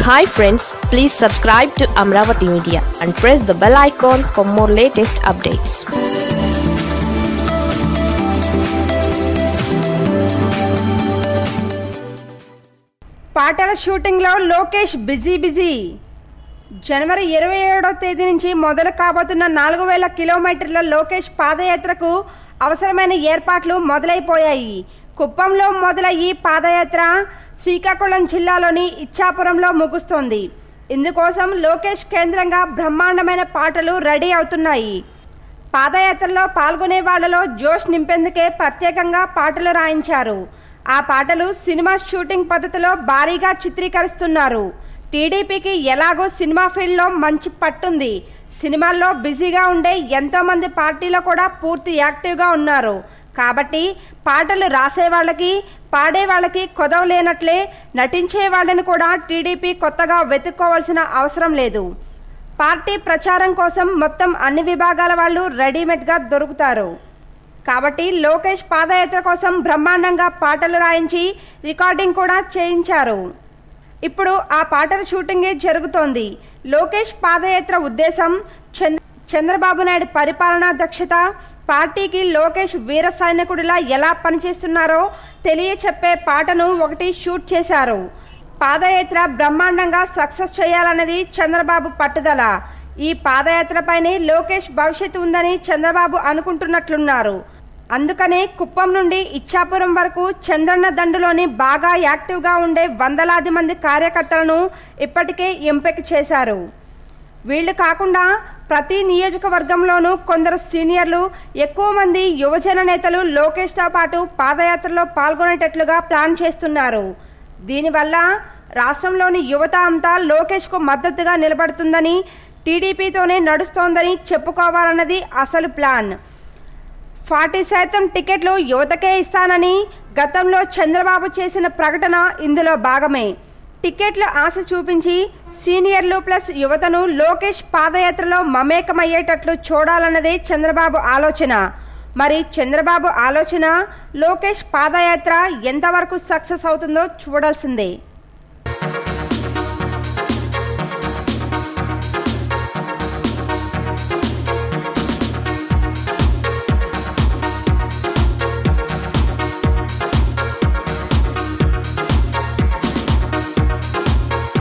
hi friends please subscribe to Amaravati media and press the bell icon for more latest updates పాటల షూటింగ్లో Lokesh busy busy జనవరి ఇరవై ఏడో తేదీ నుంచి మొదలు కాబోతున్న నాలుగు వేల కిలోమీటర్ల లోకేష్ పాదయాత్రకు అవసరమైన ఏర్పాట్లు మొదలైపోయాయి కుప్పంలో మొదలయ్యి పాదయాత్ర శ్రీకాకుళం జిల్లాలోని ఇచ్చాపురంలో ముగుస్తోంది ఇందుకోసం లోకేష్ కేంద్రంగా బ్రహ్మాండమైన పాటలు రెడీ అవుతున్నాయి పాదయాత్రలో పాల్గొనే వాళ్ళలో జోష్ నింపేందుకే ప్రత్యేకంగా పాటలు రాయించారు ఆ పాటలు సినిమా షూటింగ్ పద్ధతిలో భారీగా చిత్రీకరిస్తున్నారు టీడీపీకి ఎలాగో సినిమా ఫీల్డ్లో మంచి పట్టుంది సినిమాల్లో బిజీగా ఉండే ఎంతో మంది పార్టీలో కూడా పూర్తి యాక్టివ్గా ఉన్నారు కాబట్టి పాటలు రాసే వాళ్ళకి పాడే వాళ్ళకి కొదవ లేనట్లే నటించే వాళ్ళని కూడా టీడీపీ కొత్తగా వెతుక్కోవాల్సిన అవసరం లేదు పార్టీ ప్రచారం కోసం మొత్తం అన్ని విభాగాల వాళ్ళు రెడీమేడ్గా దొరుకుతారు కాబట్టి లోకేష్ పాదయాత్ర కోసం బ్రహ్మాండంగా పాటలు రాయించి రికార్డింగ్ కూడా చేయించారు ఇప్పుడు ఆ పాటల షూటింగే జరుగుతోంది లోకేష్ పాదయాత్ర ఉద్దేశం చంద్ర చంద్రబాబు నాయుడు పరిపాలనా దక్షత పార్టీకి లోకేష్ వీర సైనికుడిలా ఎలా పనిచేస్తున్నారో తెలియచెప్పే పాటను ఒకటి షూట్ చేశారు పాదయాత్ర బ్రహ్మాండంగా సక్సెస్ చేయాలన్నది చంద్రబాబు పట్టుదల ఈ పాదయాత్రపైనే లోకేష్ భవిష్యత్తు ఉందని చంద్రబాబు అనుకుంటున్నట్లున్నారు అందుకనే కుప్పం నుండి ఇచ్చాపురం వరకు చంద్రన్న దండులోని బాగా యాక్టివ్గా ఉండే వందలాది మంది కార్యకర్తలను ఇప్పటికే ఎంపిక చేశారు వీళ్ళు కాకుండా ప్రతి నియోజకవర్గంలోనూ కొందరు సీనియర్లు ఎక్కువ మంది యువజన నేతలు లోకేష్తో పాటు పాదయాత్రలో పాల్గొనేటట్లుగా ప్లాన్ చేస్తున్నారు దీనివల్ల రాష్ట్రంలోని యువత అంతా లోకేష్కు మద్దతుగా నిలబడుతుందని టీడీపీతోనే నడుస్తోందని చెప్పుకోవాలన్నది అసలు ప్లాన్ ఫార్టీ శాతం టికెట్లు యువతకే ఇస్తానని గతంలో చంద్రబాబు చేసిన ప్రకటన ఇందులో భాగమే టికెట్ల ఆశ చూపించి సీనియర్లు ప్లస్ యువతను లోకేష్ పాదయాత్రలో మమేకమయ్యేటట్లు చూడాలన్నదే చంద్రబాబు ఆలోచన మరి చంద్రబాబు ఆలోచన లోకేష్ పాదయాత్ర ఎంతవరకు సక్సెస్ అవుతుందో చూడాల్సిందే